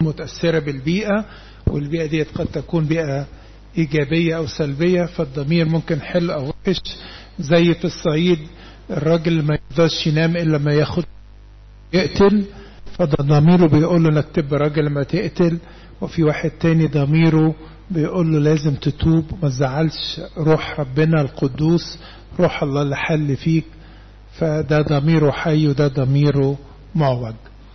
متأثرة بالبيئة والبيئة دي قد تكون بيئة إيجابية أو سلبية فالضمير ممكن حلو أو وحش زي في الصعيد الراجل ما يقدرش ينام إلا ما ياخد يقتل فده ضميره بيقول له انك تبقى راجل ما تقتل وفي واحد تاني ضميره بيقول له لازم تتوب ما تزعلش روح ربنا القدوس روح الله اللي حل فيك فده ضميره حي وده ضميره معوج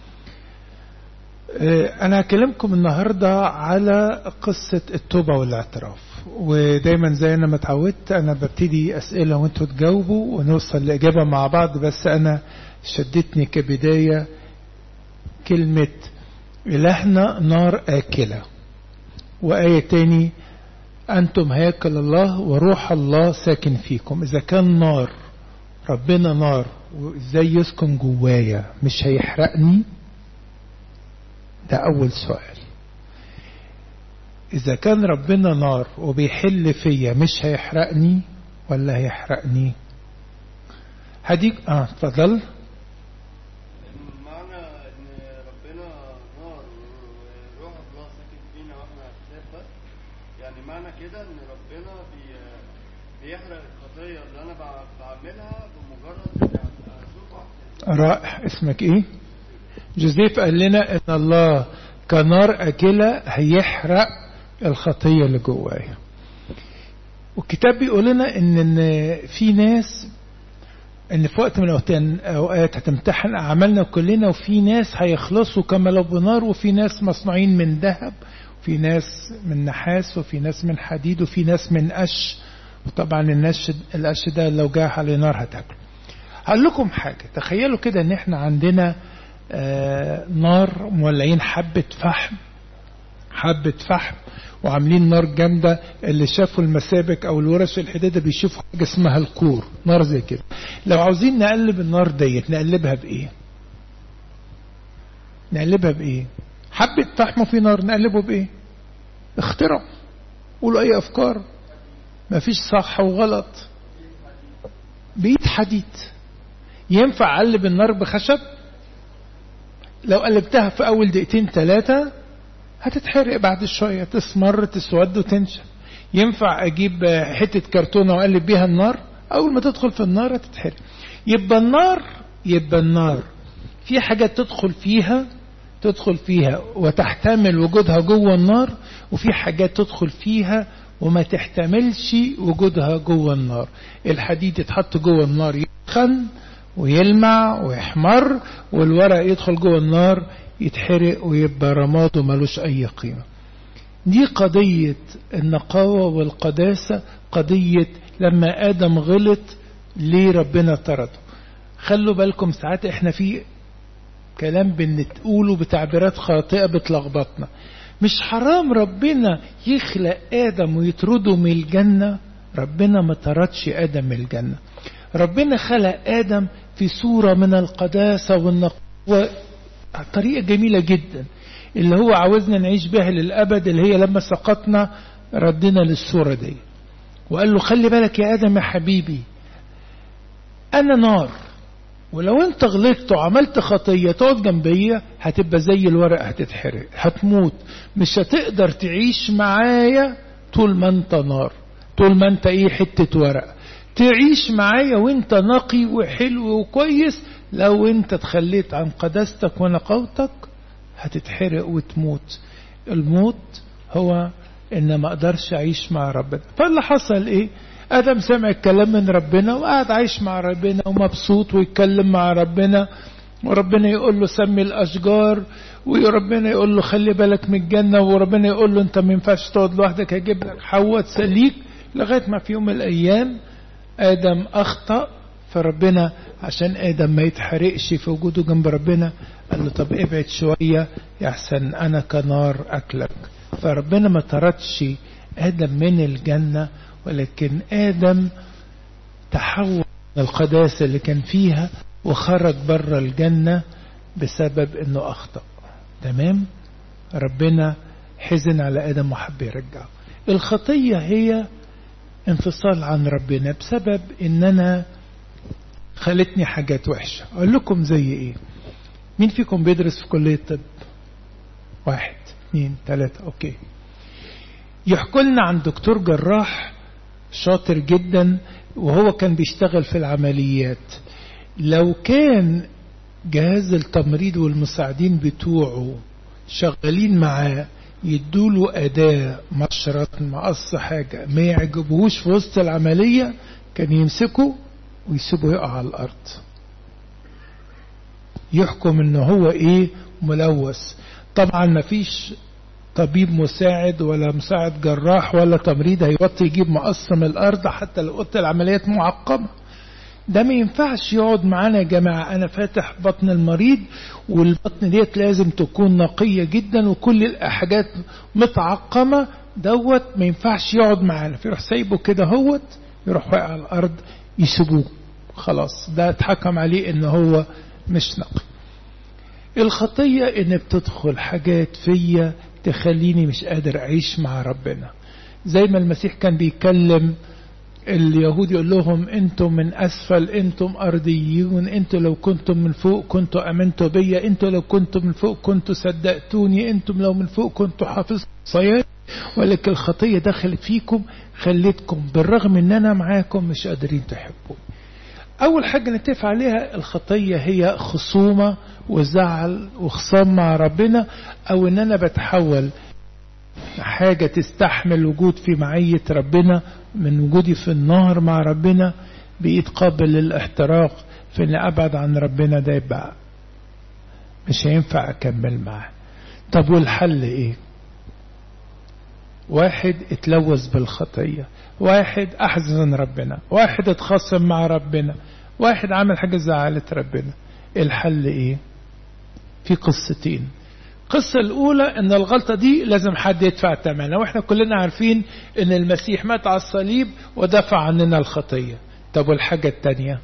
أنا هكلمكم النهاردة على قصة التوبة والاعتراف ودايما زي أنا ما اتعودت أنا ببتدي أسئلة وانتوا تجاوبوا ونوصل لإجابة مع بعض بس أنا شدتني كبداية كلمة إلهنا نار آكلة وآية تاني أنتم هيكل الله وروح الله ساكن فيكم إذا كان نار ربنا نار وإزاي يسكن جوايا مش هيحرقني ده أول سؤال إذا كان ربنا نار وبيحل فيا مش هيحرقني ولا هيحرقني هديك اه اتفضل معنى ان ربنا نار وروح الله ساكن فينا واحنا هنسافر يعني معنى كده ان ربنا بي بيحرق الخطيه اللي انا بع- بعملها بمجرد ان اشوفه رائع اسمك ايه جوزيف قال لنا ان الله كنار اكلة هيحرق الخطية اللي جوايا والكتاب بيقول لنا ان ان في ناس ان في وقت من الأوقات- الاوقات هتمتحن اعمالنا كلنا وفي ناس هيخلصوا كما لو بنار وفي ناس مصنوعين من ذهب وفي ناس من نحاس وفي ناس من حديد وفي ناس من قش وطبعا النش القش ده لو جه عليه نار هتاكله هقول لكم حاجة تخيلوا كده ان احنا عندنا آه نار مولعين حبة فحم حبة فحم وعاملين نار جامدة اللي شافوا المسابك او الورش الحديدة بيشوفوا حاجة اسمها الكور نار زي كده لو عاوزين نقلب النار ديت نقلبها بايه نقلبها بايه حبة فحم وفي نار نقلبه بايه اخترعوا قولوا اي افكار مفيش صح وغلط بإيد حديد ينفع اقلب النار بخشب لو قلبتها في اول دقيقتين ثلاثة هتتحرق بعد شوية تسمر تسود وتنشف ينفع اجيب حتة كرتونة واقلب بيها النار اول ما تدخل في النار هتتحرق يبقى النار يبقى النار في حاجات تدخل فيها تدخل فيها وتحتمل وجودها جوه النار وفي حاجات تدخل فيها وما تحتملش وجودها جوه النار الحديد يتحط جوه النار يسخن ويلمع ويحمر والورق يدخل جوه النار يتحرق ويبقى رماد وملوش أي قيمة دي قضية النقاوة والقداسة قضية لما آدم غلط ليه ربنا طرده خلوا بالكم ساعات احنا في كلام بنتقوله بتعبيرات خاطئة بتلخبطنا مش حرام ربنا يخلق آدم ويطرده من الجنة ربنا ما طردش آدم من الجنة ربنا خلق آدم في صورة من القداسة والنقوة طريقة جميلة جدا اللي هو عاوزنا نعيش بها للأبد اللي هي لما سقطنا ردنا للصورة دي وقال له خلي بالك يا آدم يا حبيبي أنا نار ولو انت غلطت وعملت خطية تقعد جنبية هتبقى زي الورق هتتحرق هتموت مش هتقدر تعيش معايا طول ما انت نار طول ما انت ايه حتة ورق تعيش معايا وانت نقي وحلو وكويس لو انت تخليت عن قداستك ونقاوتك هتتحرق وتموت الموت هو ان ما اقدرش اعيش مع ربنا فاللي حصل ايه ادم سمع الكلام من ربنا وقعد عايش مع ربنا ومبسوط ويتكلم مع ربنا وربنا يقول له سمي الاشجار وربنا يقول له خلي بالك من الجنه وربنا يقول له انت ما ينفعش تقعد لوحدك هجيب لك حواء تسليك لغايه ما في يوم من الايام ادم اخطا فربنا عشان ادم ما يتحرقش في وجوده جنب ربنا قال له طب ابعد شويه يحسن انا كنار اكلك فربنا ما طردش ادم من الجنه ولكن ادم تحول من القداسه اللي كان فيها وخرج بره الجنه بسبب انه اخطا تمام ربنا حزن على ادم وحب يرجعه الخطيه هي انفصال عن ربنا بسبب ان انا خلتني حاجات وحشة اقول لكم زي ايه مين فيكم بيدرس في كلية طب واحد اثنين ثلاثة اوكي يحكوا لنا عن دكتور جراح شاطر جدا وهو كان بيشتغل في العمليات لو كان جهاز التمريض والمساعدين بتوعه شغالين معاه يدوله أداة مشرط مقص حاجة ما يعجبهوش في وسط العملية كان يمسكه ويسيبه يقع على الأرض يحكم ان هو ايه ملوث طبعا ما فيش طبيب مساعد ولا مساعد جراح ولا تمريض هيوطي يجيب مقص من الارض حتى لو اوضه العمليات معقمه ده ما ينفعش يقعد معانا يا جماعه انا فاتح بطن المريض والبطن ديت لازم تكون نقيه جدا وكل الحاجات متعقمه دوت ما ينفعش يقعد معانا فيروح سايبه كده هوت يروح واقع على الارض يسيبوه خلاص ده اتحكم عليه ان هو مش نقي الخطية ان بتدخل حاجات فيا تخليني مش قادر اعيش مع ربنا زي ما المسيح كان بيتكلم اليهود يقول لهم انتم من اسفل انتم ارضيون انتم لو كنتم من فوق كنتم امنتوا بيا انتم لو كنتم من فوق كنتم صدقتوني انتم لو من فوق كنتم حافظتوا صيام ولكن الخطيه دخلت فيكم خلتكم بالرغم ان انا معاكم مش قادرين تحبوني أول حاجة نتفق عليها الخطية هي خصومة وزعل وخصام مع ربنا أو إن أنا بتحول حاجة تستحمل وجود في معية ربنا من وجودي في النهر مع ربنا بقيت قابل للاحتراق في إن أبعد عن ربنا ده يبقى مش هينفع أكمل معاه طب والحل إيه؟ واحد اتلوث بالخطية واحد أحزن ربنا واحد اتخاصم مع ربنا واحد عمل حاجة زعلت ربنا الحل ايه في قصتين القصة الأولى أن الغلطة دي لازم حد يدفع ثمنها وإحنا كلنا عارفين أن المسيح مات على الصليب ودفع عننا الخطية طب والحاجة الثانية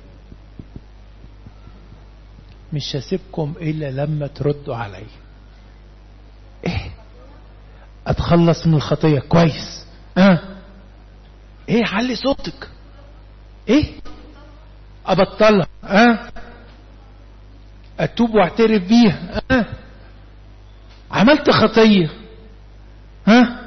مش هسيبكم إلا لما تردوا علي إيه أتخلص من الخطية كويس أه ايه علي صوتك ايه ابطلها اه اتوب واعترف بيها اه عملت خطيه ها آه؟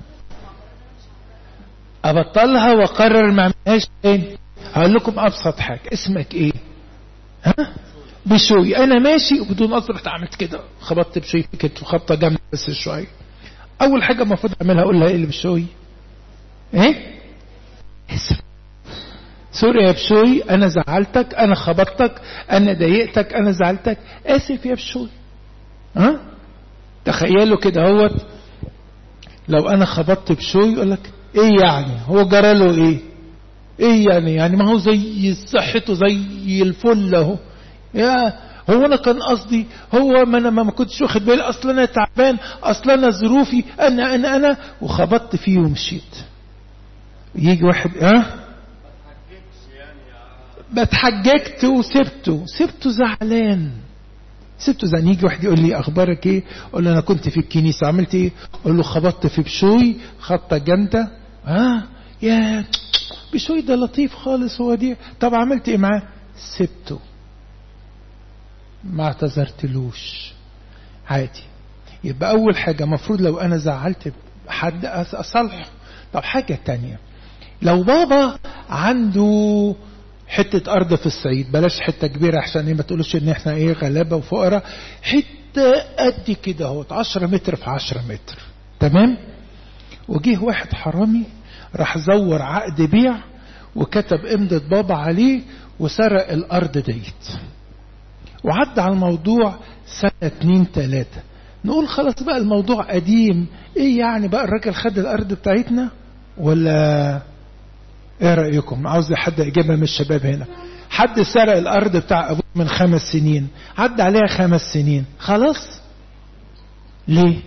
ابطلها واقرر ما اعملهاش تاني هقول لكم ابسط حاجه اسمك ايه ها آه؟ بشوي انا ماشي وبدون قصد رحت عملت كده خبطت بشوي كنت خبطه جامده بس شويه اول حاجه المفروض اعملها اقول لها ايه اللي بشوي ايه اسم سوري يا بشوي انا زعلتك انا خبطتك انا ضايقتك انا زعلتك اسف يا بشوي ها تخيلوا كده هوت لو انا خبطت بشوي يقول لك ايه يعني هو جرى له ايه ايه يعني يعني ما هو زي صحته زي الفل اهو يا هو انا كان قصدي هو ما انا ما كنتش واخد بالي اصلا انا تعبان اصلا انا ظروفي انا انا انا وخبطت فيه ومشيت يجي واحد اه بتحججت وسبته سبته زعلان سبته زعلان يجي واحد يقول لي اخبارك ايه اقول له انا كنت في الكنيسه عملت ايه اقول له خبطت في بشوي خبطه جامده اه يا بشوي ده لطيف خالص هو دي طب عملت ايه معاه سبته ما اعتذرتلوش عادي يبقى اول حاجه مفروض لو انا زعلت حد اصلحه طب حاجه تانية لو بابا عنده حتة أرض في الصعيد بلاش حتة كبيرة عشان ما تقولوش إن إحنا إيه غلابة وفقراء حتة قد كده اهوت 10 متر في 10 متر تمام وجيه واحد حرامي راح زور عقد بيع وكتب امضة بابا عليه وسرق الأرض ديت وعدى على الموضوع سنة اتنين تلاتة نقول خلاص بقى الموضوع قديم ايه يعني بقى الراجل خد الأرض بتاعتنا ولا ايه رأيكم عاوز حد إجابة من الشباب هنا حد سرق الأرض بتاع أبوه من خمس سنين عدى عليها خمس سنين خلاص ليه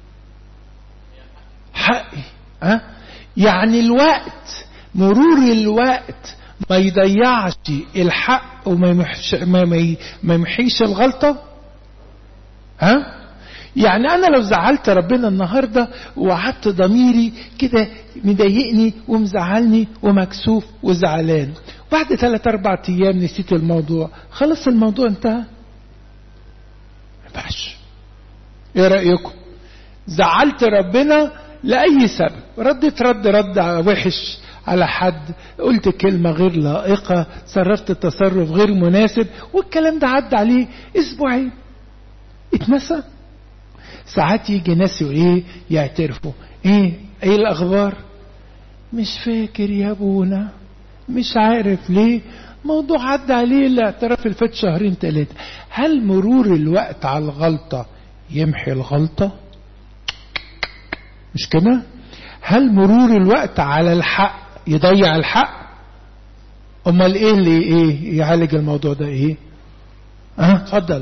حقي أه؟ يعني الوقت مرور الوقت ما يضيعش الحق وما يمحش ما, ما, ما يمحيش الغلطة ها أه؟ يعني أنا لو زعلت ربنا النهاردة وقعدت ضميري كده مضايقني ومزعلني ومكسوف وزعلان بعد ثلاث أربع أيام نسيت الموضوع خلاص الموضوع انتهى ما ينفعش إيه رأيكم؟ زعلت ربنا لأي سبب رديت رد رد وحش على حد قلت كلمة غير لائقة صرفت تصرف غير مناسب والكلام ده عدى عليه اسبوعين اتنسى ساعات يجي ناس ايه يعترفوا ايه ايه الاخبار مش فاكر يا ابونا مش عارف ليه موضوع عدى عليه الاعتراف اللي فات شهرين ثلاثة هل مرور الوقت على الغلطة يمحي الغلطة مش كده هل مرور الوقت على الحق يضيع الحق امال ايه اللي ايه يعالج الموضوع ده ايه اه اتفضل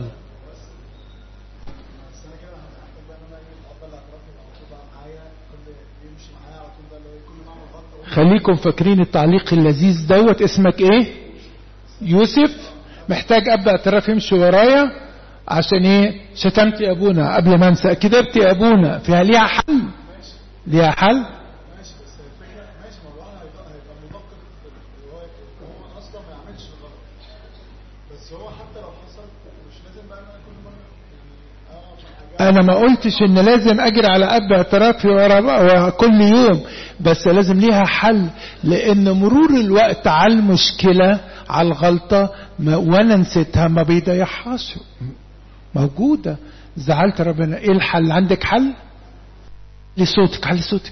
خليكم فاكرين التعليق اللذيذ دوت اسمك ايه يوسف محتاج ابدا اعتراف يمشي ورايا عشان ايه شتمت يا ابونا قبل ما انسى كذبت يا ابونا فيها ليها حل ليها حل ماشي بس الفكره ماشي ما هو هيبقى هيبقى مدقق في الروايه وهو اصلا ما يعملش الغلط بس هو حتى لو حصل مش لازم بقى أنا كل مره يعني اه انا ما قلتش ان لازم اجري على اب اعترافي ورا كل يوم بس لازم ليها حل لان مرور الوقت على المشكلة على الغلطة ما وانا نسيتها ما بيضيعهاش موجودة زعلت ربنا ايه الحل عندك حل لصوتك علي صوتك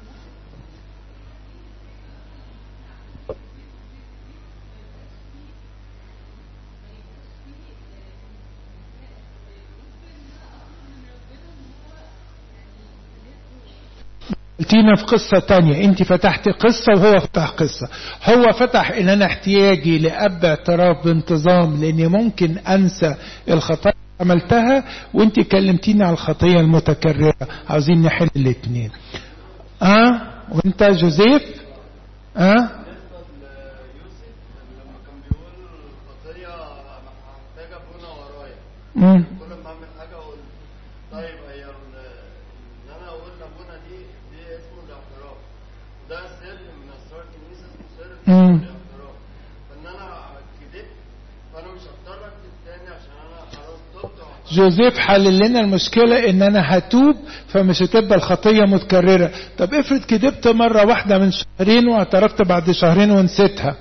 قلتينا في قصة تانية انت فتحت قصة وهو فتح قصة هو فتح ان انا احتياجي لاب اعتراف بانتظام لاني ممكن انسى الخطايا اللي عملتها وانت كلمتيني على الخطية المتكررة عاوزين نحل الاتنين اه وانت جوزيف اه بالنسبة ليوسف لما كان بيقول الخطية محتاجة ابونا ورايا مم. كل ما اعمل حاجة اقول طيب هي ال- ان انا اقول لابونا دي دي اسمه الاعتراف ده سر من اسرار الكنيسة اسمه سر مم. الاعتراف فان انا كذبت فانا مش هضطر اكذب تاني عشان انا خلاص تبت واعترفت. جوزيف حلل لنا المشكلة ان انا هتوب فمش هتبقى الخطية متكررة طب افرض كدبت مرة واحدة من شهرين واعترفت بعد شهرين ونسيتها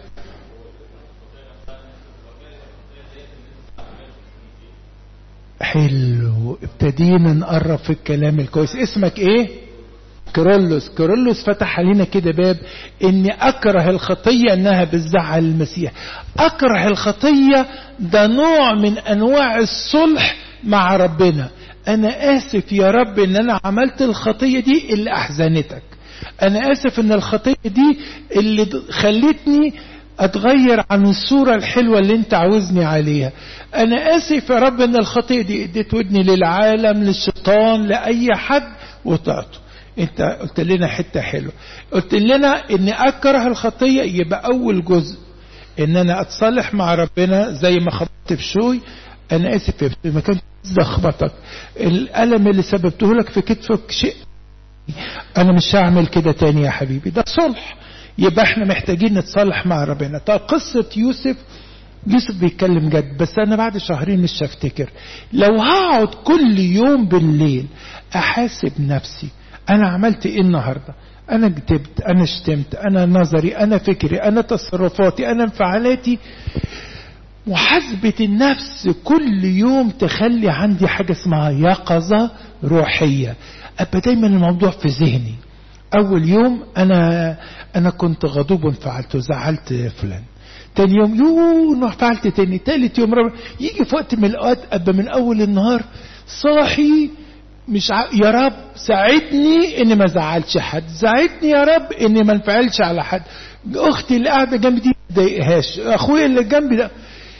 حلو ابتدينا نقرب في الكلام الكويس اسمك ايه كيرلس كيرلس فتح علينا كده باب اني اكره الخطية انها بتزعل المسيح اكره الخطية ده نوع من انواع الصلح مع ربنا انا اسف يا رب ان انا عملت الخطية دي اللي احزنتك انا اسف ان الخطية دي اللي خلتني اتغير عن الصورة الحلوة اللي انت عاوزني عليها انا اسف يا رب ان الخطية دي اديت ودني للعالم للشيطان لاي حد وطعته انت قلت لنا حتة حلوة قلت لنا ان اكره الخطية يبقى اول جزء ان انا اتصالح مع ربنا زي ما خبطت في شوي انا اسف يا ابني ما كانش قصدي اخبطك الالم اللي سببته لك في كتفك شيء انا مش هعمل كده تاني يا حبيبي ده صلح يبقى احنا محتاجين نتصالح مع ربنا طب قصة يوسف يوسف بيتكلم جد بس انا بعد شهرين مش هفتكر لو هقعد كل يوم بالليل احاسب نفسي انا عملت ايه النهارده انا كتبت انا شتمت انا نظري انا فكري انا تصرفاتي انا انفعالاتي محاسبة النفس كل يوم تخلي عندي حاجة اسمها يقظة روحية أبقى دايما الموضوع في ذهني أول يوم أنا أنا كنت غضوب وانفعلت وزعلت فلان تاني يوم يو ما فعلت تاني تالت يوم رابع يجي في وقت من الأوقات أبقى من أول النهار صاحي مش ع... يا رب ساعدني اني ما زعلش حد ساعدني يا رب اني ما انفعلش على حد اختي اللي قاعده جنبي دي ما تضايقهاش اخويا اللي جنبي ده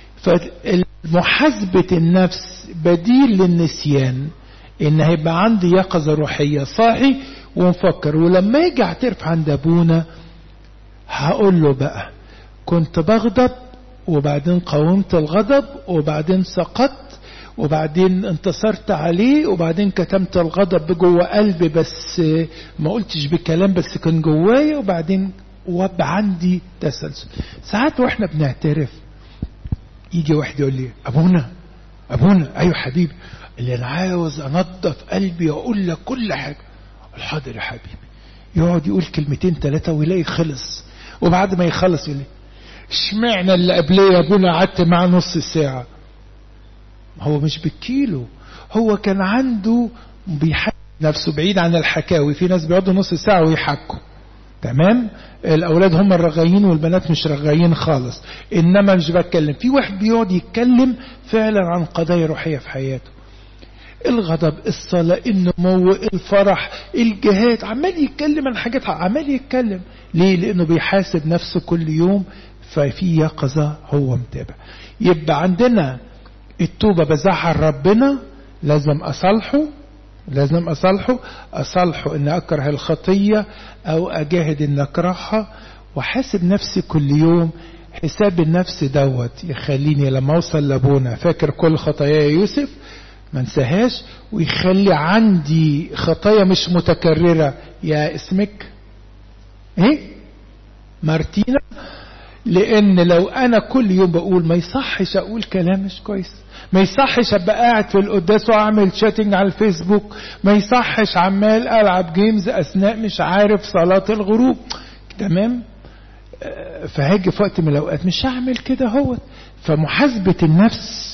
فمحاسبة النفس بديل للنسيان ان هيبقى عندي يقظة روحية صاحي ونفكر ولما يجي اعترف عند ابونا هقول له بقى كنت بغضب وبعدين قاومت الغضب وبعدين سقطت وبعدين انتصرت عليه وبعدين كتمت الغضب جوه قلبي بس ما قلتش بكلام بس كان جوايا وبعدين وابقى عندي تسلسل ساعات واحنا بنعترف يجي واحد يقول لي ابونا ابونا ايوه حبيبي اللي انا عاوز انظف قلبي واقول لك كل حاجه الحاضر يا حبيبي يقعد يقول كلمتين ثلاثه ويلاقي خلص وبعد ما يخلص يقول لي اشمعنى اللي قبليه يا ابونا قعدت معاه نص ساعه هو مش بالكيلو هو كان عنده بيحكي نفسه بعيد عن الحكاوي في ناس بيقعدوا نص ساعه ويحكوا تمام الاولاد هم الرغايين والبنات مش رغايين خالص انما مش بتكلم في واحد بيقعد يتكلم فعلا عن قضايا روحيه في حياته الغضب الصلاة النمو الفرح الجهاد عمال يتكلم عن حاجات عمال يتكلم ليه لانه بيحاسب نفسه كل يوم ففي يقظة هو متابع يبقى عندنا التوبة بزعل ربنا لازم أصالحه لازم أصالحه أصالحه أن أكره الخطية أو أجاهد أن أكرهها وحاسب نفسي كل يوم حساب النفس دوت يخليني لما أوصل لأبونا فاكر كل خطايا يوسف ما انساهاش ويخلي عندي خطايا مش متكررة يا اسمك ايه مارتينا لان لو انا كل يوم بقول ما يصحش اقول كلام مش كويس ما يصحش ابقى قاعد في القداس واعمل شاتنج على الفيسبوك ما يصحش عمال العب جيمز اثناء مش عارف صلاة الغروب تمام فهاجي في وقت من الاوقات مش هعمل كده هو فمحاسبة النفس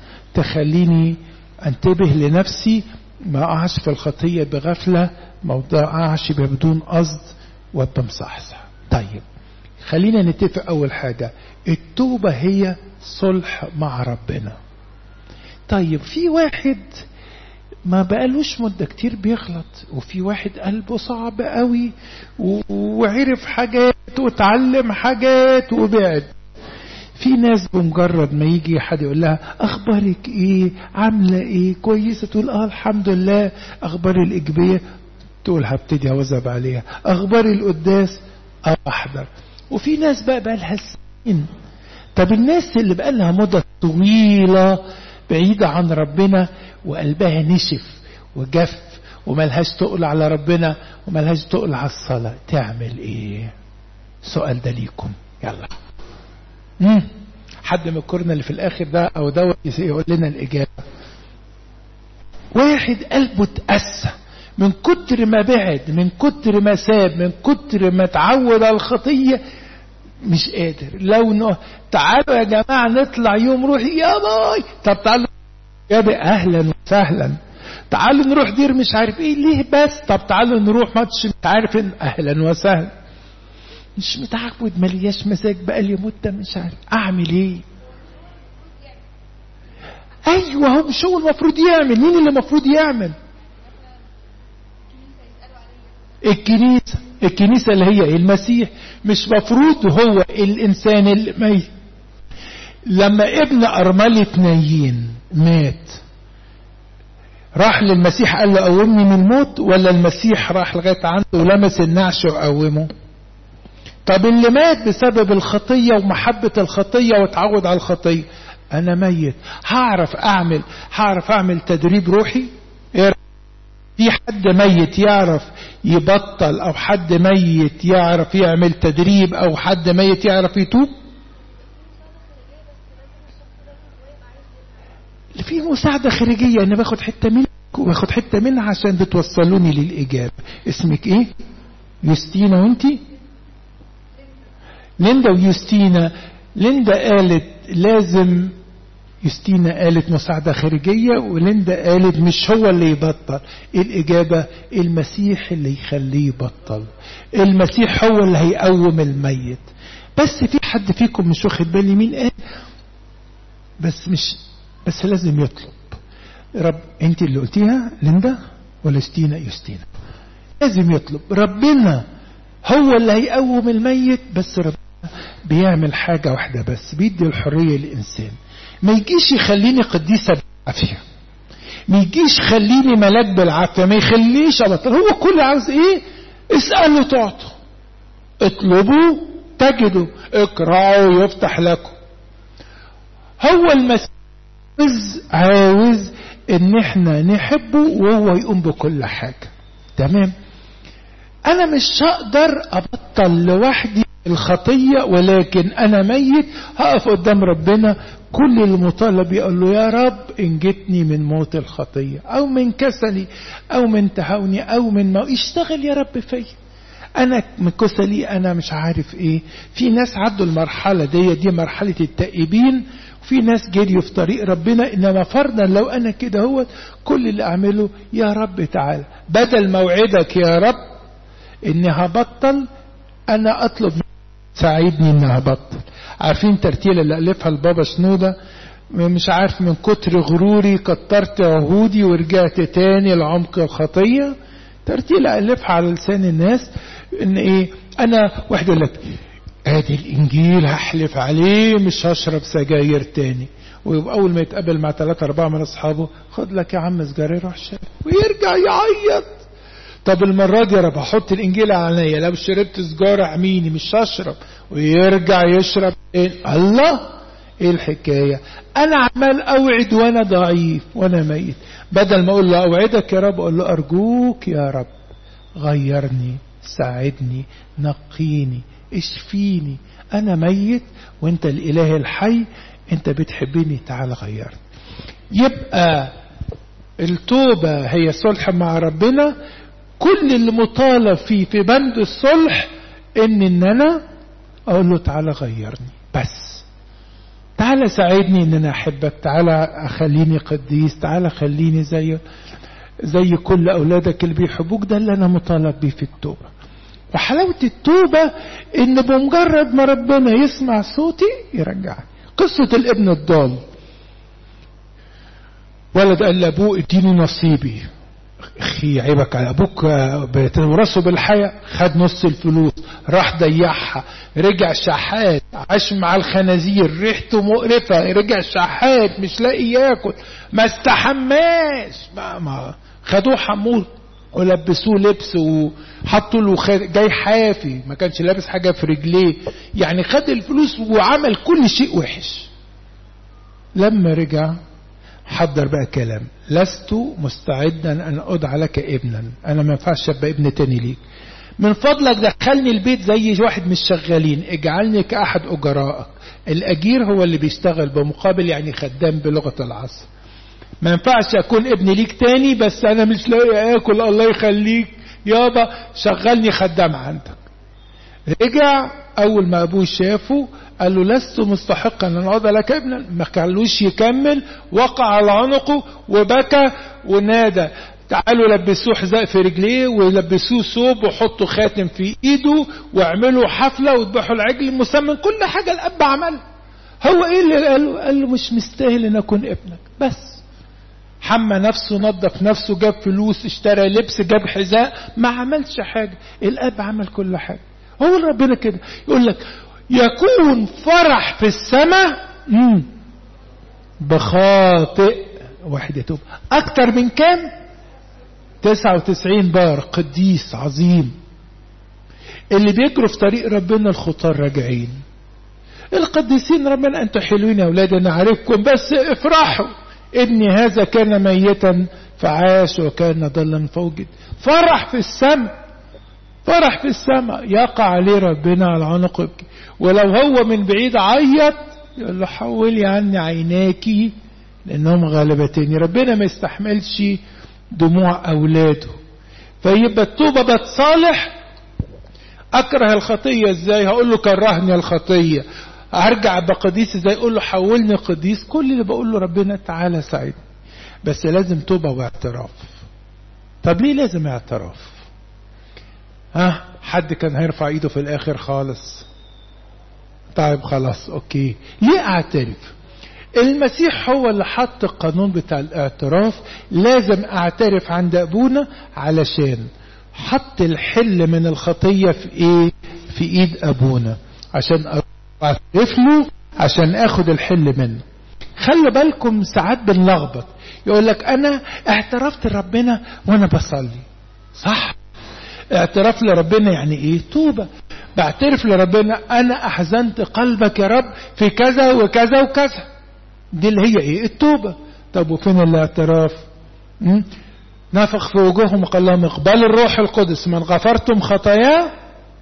تخليني انتبه لنفسي ما اقعش في الخطية بغفلة ما اقعش بدون قصد وابقى مصحصح طيب خلينا نتفق اول حاجة التوبة هي صلح مع ربنا طيب في واحد ما بقالوش مدة كتير بيغلط وفي واحد قلبه صعب قوي وعرف حاجات وتعلم حاجات وبعد في ناس بمجرد ما يجي حد يقول لها اخبارك ايه عامله ايه كويسه تقول اه الحمد لله اخبار الايجابيه تقول هبتدي اوزب عليها اخبار القداس اه احضر وفي ناس بقى بقى لها سنين طب الناس اللي بقى لها مده طويله بعيده عن ربنا وقلبها نشف وجف وملهاش تقل على ربنا وملهاش تقل على الصلاه تعمل ايه سؤال ده ليكم يلا مم. حد من الكورنا اللي في الاخر ده او دوت يقول لنا الاجابه واحد قلبه اتأسى من كتر ما بعد من كتر ما ساب من كتر ما اتعود على الخطيه مش قادر لو انه تعالوا يا جماعه نطلع يوم روحي يا باي طب تعالوا يا بي اهلا وسهلا تعالوا نروح دير مش عارف ايه ليه بس طب تعالوا نروح ماتش مش عارف إن اهلا وسهلا مش متعود ملياش مزاج بقى لي مدة مش عارف أعمل إيه أيوة هو مش هو المفروض يعمل مين اللي المفروض يعمل الكنيسة الكنيسة اللي هي المسيح مش مفروض هو الإنسان الميت لما ابن أرملة نايين مات راح للمسيح قال له قومني من الموت ولا المسيح راح لغاية عنده ولمس النعش وقومه طب اللي مات بسبب الخطية ومحبة الخطية وتعود على الخطية أنا ميت هعرف أعمل هعرف أعمل تدريب روحي إيه في حد ميت يعرف يبطل أو حد ميت يعرف يعمل تدريب أو حد ميت يعرف يتوب في مساعدة خارجية أنا باخد حتة منك وباخد حتة منها عشان بتوصلوني للإجابة اسمك إيه؟ يوستينا وأنتي؟ ليندا ويوستينا ليندا قالت لازم يوستينا قالت مساعدة خارجية وليندا قالت مش هو اللي يبطل الإجابة المسيح اللي يخليه يبطل المسيح هو اللي هيقوم الميت بس في حد فيكم مش واخد بالي مين قال بس مش بس لازم يطلب رب انت اللي قلتيها ليندا ولا يوستينا يوستينا لازم يطلب ربنا هو اللي هيقوم الميت بس ربنا بيعمل حاجة واحدة بس بيدي الحرية للإنسان ما يجيش يخليني قديسة بالعافية ما يجيش خليني ملاك بالعافية ما يخليش أبطل هو كل عاوز إيه اسألوا تعطوا اطلبوا تجدوا اقرأوا يفتح لكم هو المسيح عاوز ان احنا نحبه وهو يقوم بكل حاجة تمام انا مش هقدر ابطل لوحدي الخطية ولكن أنا ميت هقف قدام ربنا كل المطالب يقول له يا رب انجتني من موت الخطية أو من كسلي أو من تهاوني أو من ما اشتغل يا رب فيا أنا من كسلي أنا مش عارف إيه في ناس عدوا المرحلة دي دي مرحلة التائبين وفي ناس جريوا في طريق ربنا إنما فرضا لو أنا كده هو كل اللي أعمله يا رب تعالى بدل موعدك يا رب إني هبطل أنا أطلب ساعدني إني هبطل عارفين ترتيلة اللي ألفها البابا شنودة مش عارف من كتر غروري كترت عهودي ورجعت تاني لعمق الخطية ترتيلة ألفها على لسان الناس إن إيه أنا واحد يقول لك ادي الانجيل هحلف عليه مش هشرب سجاير تاني ويبقى اول ما يتقابل مع ثلاثة اربعة من اصحابه خد لك يا عم سجارة روح شرب ويرجع يعيط طب المرة دي يا رب هحط الانجيل على عينيا لو شربت سجارة اعميني مش هشرب ويرجع يشرب إيه؟ الله ايه الحكاية انا عمال اوعد وانا ضعيف وانا ميت بدل ما اقول له اوعدك يا رب اقول له ارجوك يا رب غيرني ساعدني نقيني اشفيني انا ميت وانت الاله الحي انت بتحبني تعال غيرني يبقى التوبة هي صلح مع ربنا كل اللي مطالب فيه في بند الصلح ان ان انا اقول له تعالى غيرني بس تعالى ساعدني ان انا احبك تعالى اخليني قديس تعالى خليني زي زي كل اولادك اللي بيحبوك ده اللي انا مطالب بيه في التوبه وحلاوة التوبة ان بمجرد ما ربنا يسمع صوتي يرجعني قصة الابن الضال ولد قال لابوه اديني نصيبي اخي عيبك على ابوك بتورثه بالحياة خد نص الفلوس راح ضيعها رجع شحات عاش مع الخنازير ريحته مقرفة رجع شحات مش لاقي ياكل ما استحماش ما, ما خدوه حمول ولبسوه لبس وحطوا له خد... جاي حافي ما كانش لابس حاجة في رجليه يعني خد الفلوس وعمل كل شيء وحش لما رجع حضر بقى كلام لست مستعدا ان ادعى لك ابنا انا ما ينفعش ابقى ابن تاني ليك من فضلك دخلني البيت زي واحد من الشغالين اجعلني كاحد اجرائك الاجير هو اللي بيشتغل بمقابل يعني خدام بلغة العصر ما ينفعش اكون ابن ليك تاني بس انا مش لاقي اكل الله يخليك يابا شغلني خدام عندك رجع اول ما ابوه شافه قال له لست مستحقا ان اقعد لك ابنا ما خلوش يكمل وقع على عنقه وبكى ونادى تعالوا لبسوه حذاء في رجليه ولبسوه ثوب وحطوا خاتم في ايده واعملوا حفله وذبحوا العجل مسمى كل حاجه الاب عملها هو ايه اللي قاله قال له مش مستاهل ان اكون ابنك بس حمى نفسه نظف نفسه جاب فلوس اشترى لبس جاب حذاء ما عملش حاجة الاب عمل كل حاجة هو ربنا كده يقول لك يكون فرح في السماء بخاطئ واحد يتوب اكتر من كام 99 بار قديس عظيم اللي بيجروا في طريق ربنا الخطار راجعين القديسين ربنا انتوا حلوين يا اولاد انا عارفكم بس افرحوا ابني هذا كان ميتا فعاش وكان ضلا فوجد فرح في السماء فرح في السماء يقع عليه ربنا على عنق يبكي ولو هو من بعيد عيط يقول له حولي عني عيناكي لانهم غلبتني ربنا ما يستحملش دموع اولاده فيبقى التوبه بتصالح اكره الخطيه ازاي هقول له كرهني الخطيه هرجع بقديس ازاي اقول له حولني قديس كل اللي بقول له ربنا تعالى ساعدني بس لازم توبه واعتراف طب ليه لازم اعتراف ها حد كان هيرفع ايده في الاخر خالص طيب خلاص اوكي ليه اعترف المسيح هو اللي حط القانون بتاع الاعتراف لازم اعترف عند ابونا علشان حط الحل من الخطية في ايه في ايد ابونا عشان اعترف له عشان اخد الحل منه خلي بالكم ساعات بنلخبط يقول لك انا اعترفت لربنا وانا بصلي صح اعتراف لربنا يعني ايه توبة بعترف لربنا انا احزنت قلبك يا رب في كذا وكذا وكذا دي اللي هي ايه التوبة طب وفين الاعتراف نفخ في وجوههم وقال لهم اقبلوا الروح القدس من غفرتم خطاياه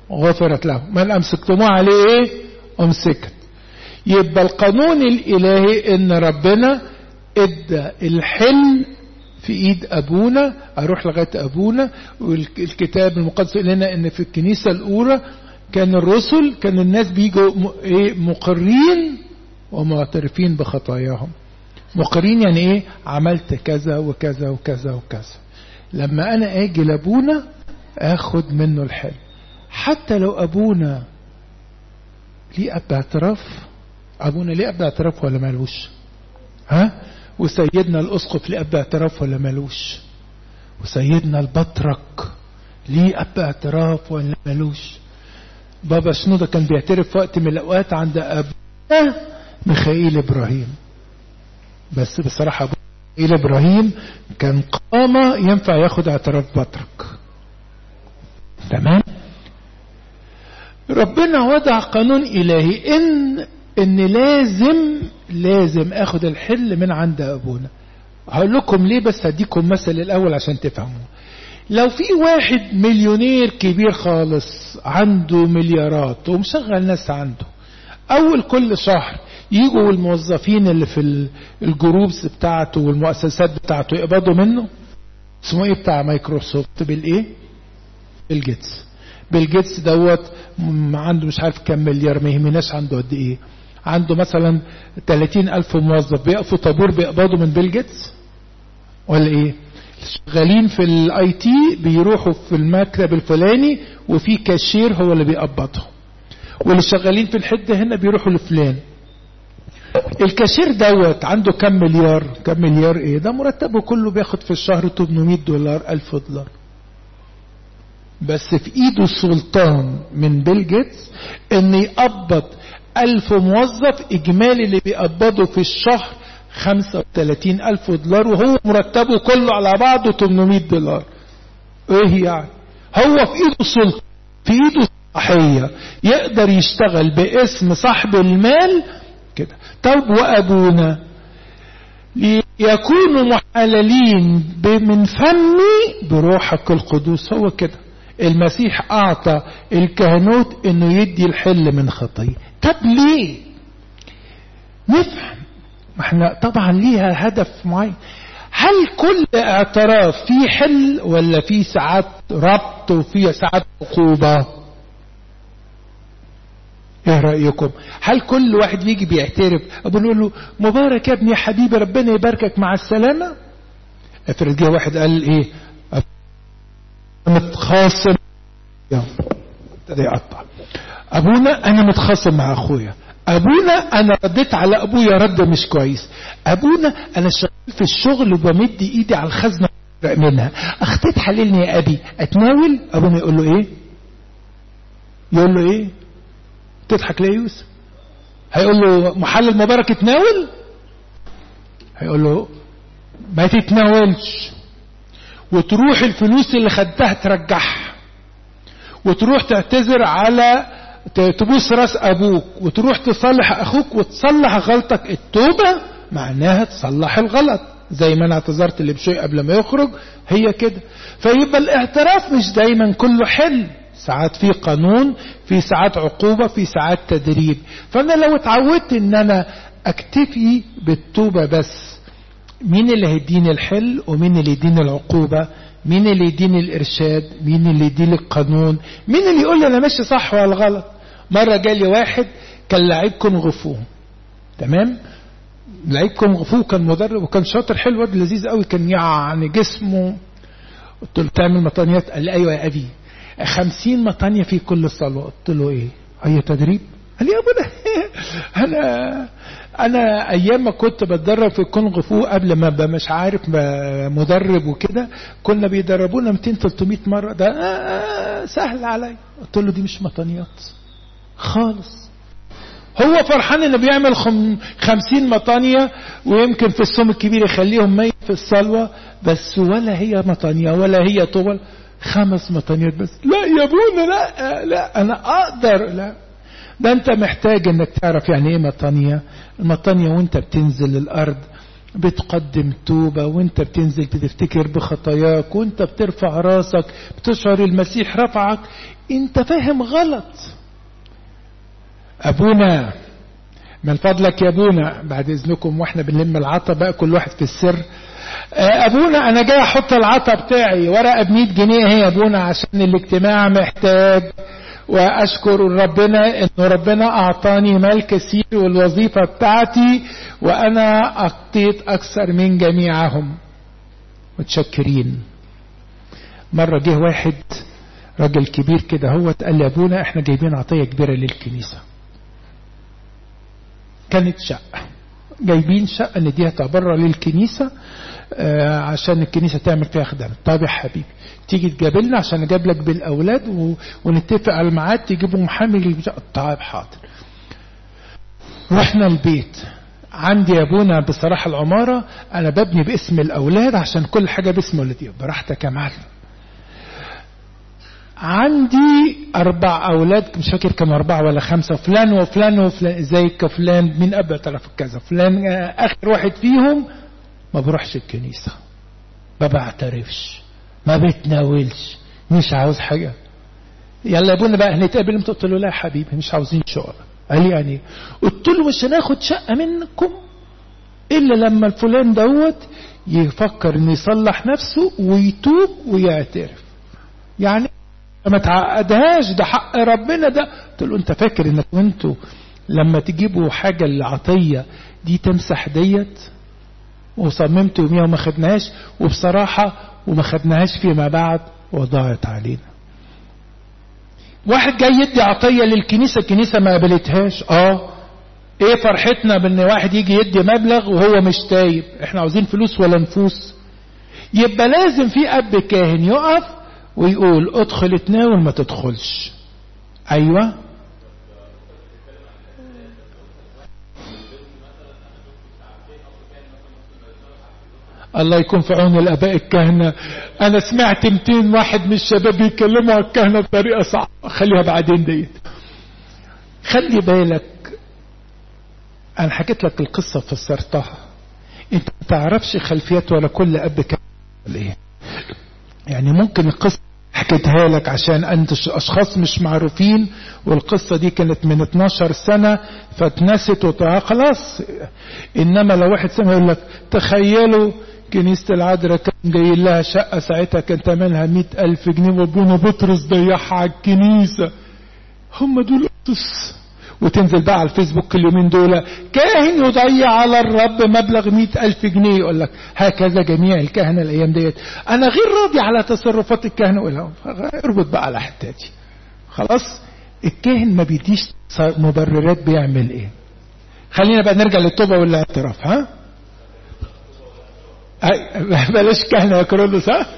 غفرت له من أمسكتموه عليه إيه أمسكت يبقى القانون الإلهي إن ربنا ادى الحل في ايد ابونا اروح لغايه ابونا والكتاب المقدس يقول لنا ان في الكنيسه الاولى كان الرسل كان الناس بيجوا مقرين ومعترفين بخطاياهم مقرين يعني ايه عملت كذا وكذا وكذا وكذا لما انا اجي لابونا اخد منه الحل حتى لو ابونا ليه اب اعتراف ابونا ليه اب اعتراف ولا مالوش ها وسيدنا الاسقف ليه اب اعتراف ولا مالوش وسيدنا البطرك ليه اب اعتراف ولا مالوش بابا شنودة كان بيعترف في وقت من الاوقات عند ابونا ميخائيل ابراهيم بس بصراحة ابو ميخائيل ابراهيم كان قامة ينفع ياخد اعتراف بطرك تمام ربنا وضع قانون الهي ان ان لازم لازم اخد الحل من عند ابونا هقول لكم ليه بس هديكم مثل الاول عشان تفهموا لو في واحد مليونير كبير خالص عنده مليارات ومشغل ناس عنده اول كل شهر يجوا الموظفين اللي في الجروبس بتاعته والمؤسسات بتاعته يقبضوا منه اسمه ايه بتاع مايكروسوفت بالايه بالجيتس بالجيتس دوت عنده مش عارف كم مليار ما يهمناش عنده قد ايه عنده مثلا 30 ألف موظف بيقفوا طابور بيقبضوا من بيل جيتس ولا ايه شغالين في الاي تي بيروحوا في المكتب الفلاني وفي كاشير هو اللي بيقبضهم واللي شغالين في الحته هنا بيروحوا لفلان الكاشير دوت عنده كم مليار كم مليار ايه ده مرتبه كله بياخد في الشهر 800 دولار 1000 دولار بس في ايده سلطان من بيل جيتس ان يقبض ألف موظف إجمالي اللي بيقبضه في الشهر 35 ألف دولار وهو مرتبه كله على بعضه 800 دولار إيه يعني هو في إيده سلطة في إيده صلاحية يقدر يشتغل باسم صاحب المال كده طب وأبونا ليكونوا محللين من فمي بروحك القدوس هو كده المسيح أعطى الكهنوت إنه يدي الحل من خطية طب ليه نفهم ما احنا طبعا ليها هدف معين هل كل اعتراف فيه حل ولا فيه ساعات ربط وفيه ساعات عقوبة ايه رأيكم هل كل واحد بيجي بيعترف ابو نقول له مبارك يا ابني يا حبيبي ربنا يباركك مع السلامة افرض جه واحد قال ايه متخاصم ابتدى يقطع ابونا انا متخاصم مع اخويا ابونا انا رديت على ابويا رد مش كويس ابونا انا شغال في الشغل وبمد ايدي على الخزنه منها اخطيت حللني يا ابي اتناول ابونا يقول له ايه يقول له ايه تضحك ليه يوسف هيقول له محلل مبارك اتناول هيقول له ما تتناولش وتروح الفلوس اللي خدتها ترجعها وتروح تعتذر على تبوس راس ابوك وتروح تصلح اخوك وتصلح غلطك التوبة معناها تصلح الغلط زي ما انا اعتذرت اللي بشوي قبل ما يخرج هي كده فيبقى الاعتراف مش دايما كله حل ساعات في قانون في ساعات عقوبة في ساعات تدريب فانا لو اتعودت ان انا اكتفي بالتوبة بس مين اللي هيديني الحل ومين اللي يديني العقوبة مين اللي يديني الارشاد مين اللي يديني القانون مين اللي يقول لي انا ماشي صح ولا غلط مرة جالي واحد كان لعيب كونغ فو تمام لعيب كونغ فو كان مدرب وكان شاطر حلو واد لذيذ قوي كان يعني جسمه قلت له تعمل مطانيات قال لي ايوه يا ابي خمسين مطانية في كل صلاة قلت له ايه اي تدريب قال لي يا ابونا انا انا ايام ما كنت بتدرب في الكونغ فو قبل ما ابقى مش عارف مدرب وكده كنا بيدربونا 200 300 مره ده آه سهل عليا قلت له دي مش مطانيات خالص هو فرحان انه بيعمل خم خمسين مطانية ويمكن في الصوم الكبير يخليهم ميت في الصلوة بس ولا هي مطانية ولا هي طول خمس مطانيات بس لا يا ابونا لا لا انا اقدر لا ده انت محتاج انك تعرف يعني ايه مطانية المطانية وانت بتنزل الارض بتقدم توبة وانت بتنزل بتفتكر بخطاياك وانت بترفع راسك بتشعر المسيح رفعك انت فاهم غلط ابونا من فضلك يا ابونا بعد اذنكم واحنا بنلم العطا بقى كل واحد في السر ابونا انا جاي احط العطا بتاعي ورقه ب 100 جنيه اهي يا ابونا عشان الاجتماع محتاج واشكر ربنا ان ربنا اعطاني مال كثير والوظيفه بتاعتي وانا اعطيت اكثر من جميعهم متشكرين مره جه واحد راجل كبير كده هو قال لي ابونا احنا جايبين عطيه كبيره للكنيسه كانت شقه جايبين شقه نديها تبرع للكنيسه آه عشان الكنيسه تعمل فيها خدمه طب يا حبيبي تيجي تقابلنا عشان اجيب لك بالاولاد و... ونتفق على الميعاد تجيبوا محامي طيب حاضر رحنا البيت عندي يا ابونا بصراحه العماره انا ببني باسم الاولاد عشان كل حاجه باسم ولادي براحتك يا معلم عندي أربع أولاد مش فاكر كانوا أربعة ولا خمسة فلان وفلان وفلان زيك فلان من أبا تعرف كذا فلان آخر واحد فيهم ما بروحش الكنيسة ما بعترفش ما بتناولش مش عاوز حاجة يلا يا ابونا بقى هنتقابل امتى قلت له لا يا حبيبي مش عاوزين شقة قال لي يعني قلت له مش هناخد شقة منكم إلا لما الفلان دوت يفكر انه يصلح نفسه ويتوب ويعترف يعني ما تعقدهاش ده حق ربنا ده قلت له انت فاكر انك انتوا لما تجيبوا حاجة العطية دي تمسح ديت وصممت يوميها وما خدناهاش وبصراحة وما خدناهاش فيما بعد وضاعت علينا واحد جاي يدي عطية للكنيسة الكنيسة ما قبلتهاش اه ايه فرحتنا بان واحد يجي يدي مبلغ وهو مش تايب احنا عاوزين فلوس ولا نفوس يبقى لازم في اب كاهن يقف ويقول ادخل اتناول ما تدخلش ايوه الله يكون في عون الاباء الكهنة انا سمعت 200 واحد من الشباب يتكلموا على الكهنة بطريقة صعبة خليها بعدين ديت خلي بالك انا حكيت لك القصة فسرتها انت ما تعرفش خلفيات ولا كل اب كهنة ولا ايه يعني ممكن القصة حكيتها لك عشان انت اشخاص مش معروفين والقصة دي كانت من 12 سنة فاتنست خلاص انما لو واحد سمع يقول لك تخيلوا كنيسة العذراء كان جاي لها شقة ساعتها كان تمنها مئة ألف جنيه وابونا بطرس ضيعها على الكنيسة هم دول قصص وتنزل بقى على الفيسبوك اليومين دول كاهن يضيع على الرب مبلغ مئة ألف جنيه يقول لك هكذا جميع الكهنة الأيام ديت أنا غير راضي على تصرفات الكهنة ولا اربط بقى على حتاتي خلاص الكاهن ما بيديش مبررات بيعمل ايه خلينا بقى نرجع للتوبة والاعتراف ها بلاش كهنة يا كرولوس ها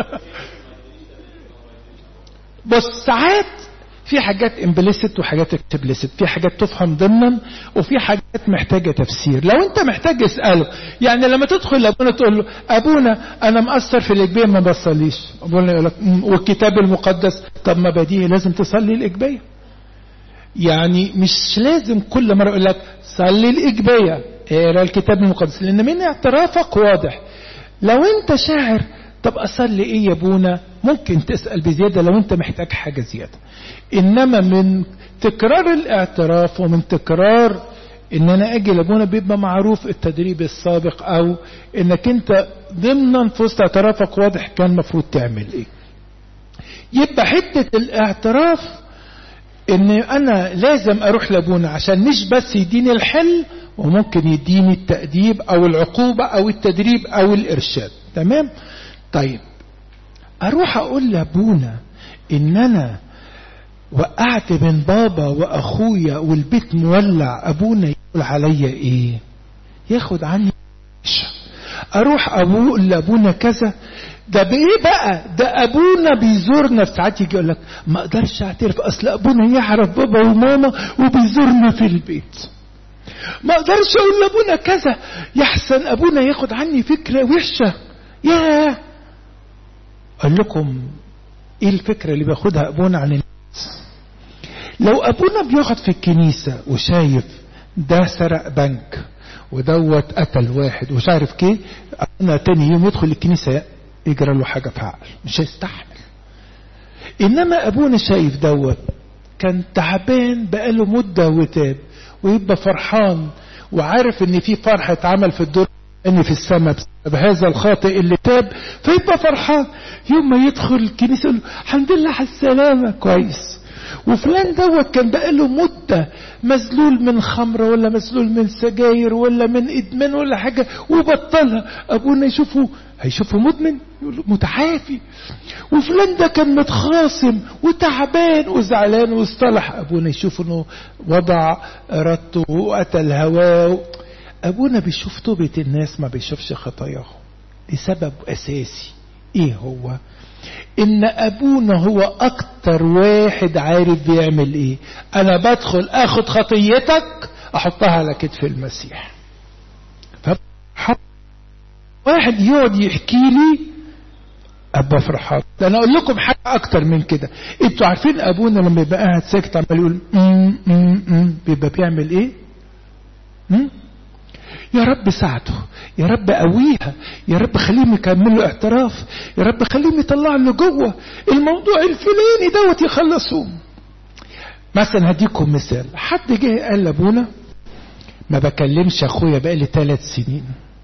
بص ساعات في حاجات امبليست وحاجات اكسبليست في حاجات تفهم ضمنا وفي حاجات محتاجة تفسير لو انت محتاج اسأله يعني لما تدخل لابونا تقول له ابونا انا مقصر في الاجبية ما بصليش ابونا يقول لك والكتاب المقدس طب ما بديهي لازم تصلي الاجبية يعني مش لازم كل مرة يقول لك صلي الاجبية اقرا الكتاب المقدس لان من اعترافك واضح لو انت شاعر طب اصلي ايه يا ابونا ممكن تسأل بزيادة لو انت محتاج حاجة زيادة انما من تكرار الاعتراف ومن تكرار ان انا اجي لابونا بيبقى معروف التدريب السابق او انك انت ضمنا في وسط اعترافك واضح كان المفروض تعمل ايه يبقى حتة الاعتراف ان انا لازم اروح لابونا عشان مش بس يديني الحل وممكن يديني التأديب او العقوبة او التدريب او الارشاد تمام طيب اروح اقول لابونا ان انا وقعت من بابا واخويا والبيت مولع ابونا يقول عليا ايه ياخد عني اروح اقول لابونا كذا ده بايه بقى ده ابونا بيزورنا في ساعات يجي يقول لك ما اقدرش اعترف اصل ابونا يعرف بابا وماما وبيزورنا في البيت ما اقدرش اقول لابونا كذا يحسن ابونا ياخد عني فكره وحشه ياه اقول لكم ايه الفكره اللي بياخدها ابونا عن الناس لو ابونا بيقعد في الكنيسه وشايف ده سرق بنك ودوت قتل واحد ومش عارف كيه انا تاني يوم يدخل الكنيسة يجرى له حاجة في عقل مش هيستحمل انما ابونا شايف دوت كان تعبان بقاله مدة وتاب ويبقى فرحان وعارف ان في فرح اتعمل في الدور ان في السماء بسبب هذا الخاطئ اللي تاب فيبقى فرحان يوم ما يدخل الكنيسة يقول له الحمد لله على السلامة كويس وفلان دوت كان بقاله مدة مذلول من خمرة ولا مذلول من سجاير ولا من ادمان ولا حاجة وبطلها ابونا يشوفه هيشوفه مدمن يقول له متعافي وفلان ده كان متخاصم وتعبان وزعلان واصطلح ابونا يشوف انه وضع ارادته وقتل هواه ابونا بيشوف توبة الناس ما بيشوفش خطاياهم لسبب اساسي ايه هو ان ابونا هو اكتر واحد عارف بيعمل ايه انا بدخل اخد خطيتك احطها على كتف المسيح فحط واحد يقعد يحكي لي ابقى فرحان ده انا اقول لكم حاجه اكتر من كده انتوا عارفين ابونا لما يبقى قاعد ساكت عمال يقول أم أم أم بيبقى بيعمل ايه أم؟ يا رب ساعده يا رب قويها يا رب خليهم يكملوا اعتراف يا رب خليهم يطلعوا اللي جوه الموضوع الفلاني دوت يخلصوه مثلا هديكم مثال حد جه قال لابونا ما بكلمش اخويا بقالي ثلاث سنين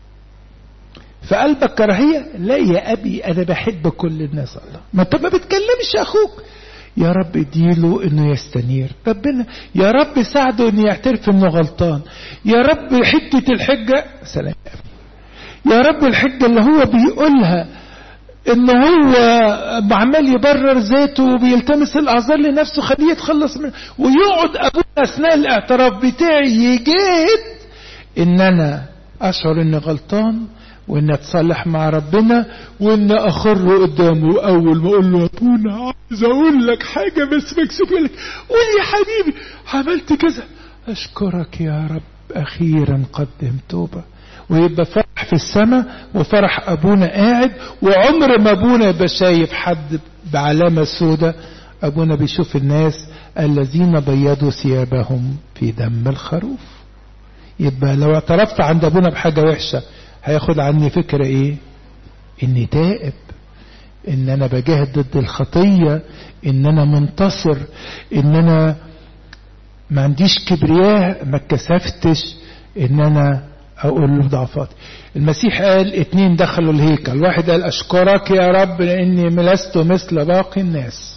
في قلبك كراهيه لا يا ابي انا بحب كل الناس الله ما انت ما بتكلمش اخوك يا رب اديله انه يستنير ربنا يا رب ساعده انه يعترف انه غلطان يا رب حته الحجه سلام يا رب الحجه اللي هو بيقولها ان هو عمال يبرر ذاته وبيلتمس الاعذار لنفسه خليه يتخلص منه ويقعد ابونا اثناء الاعتراف بتاعي يجاهد ان انا اشعر اني غلطان وان اتصالح مع ربنا وان اخر قدامه اول ما اقول له يا ابونا عايز اقول لك حاجه بس مكسوف لك قول يا حبيبي عملت كذا اشكرك يا رب اخيرا قدم توبه ويبقى فرح في السماء وفرح ابونا قاعد وعمر ما ابونا يبقى شايف حد بعلامه سوداء ابونا بيشوف الناس الذين بيضوا ثيابهم في دم الخروف يبقى لو اعترفت عند ابونا بحاجه وحشه هياخد عني فكرة ايه اني تائب ان انا بجاهد ضد الخطية ان انا منتصر ان انا ما عنديش كبرياء ما اتكسفتش ان انا اقول له ضعفاتي المسيح قال اتنين دخلوا الهيكل واحد قال اشكرك يا رب لاني لست مثل باقي الناس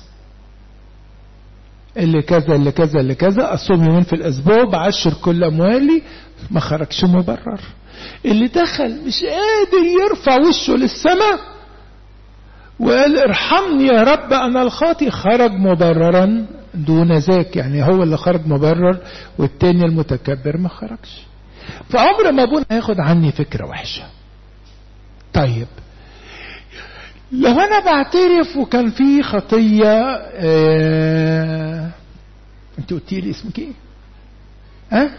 اللي كذا اللي كذا اللي كذا اصوم يومين في الاسبوع بعشر كل اموالي ما خرجش مبرر اللي دخل مش قادر يرفع وشه للسماء وقال ارحمني يا رب انا الخاطي خرج مبررا دون ذاك يعني هو اللي خرج مبرر والتاني المتكبر ما خرجش فعمر ما ابونا هياخد عني فكرة وحشة طيب لو انا بعترف وكان في خطية اه انت قلتي لي اسمك ايه ها أه؟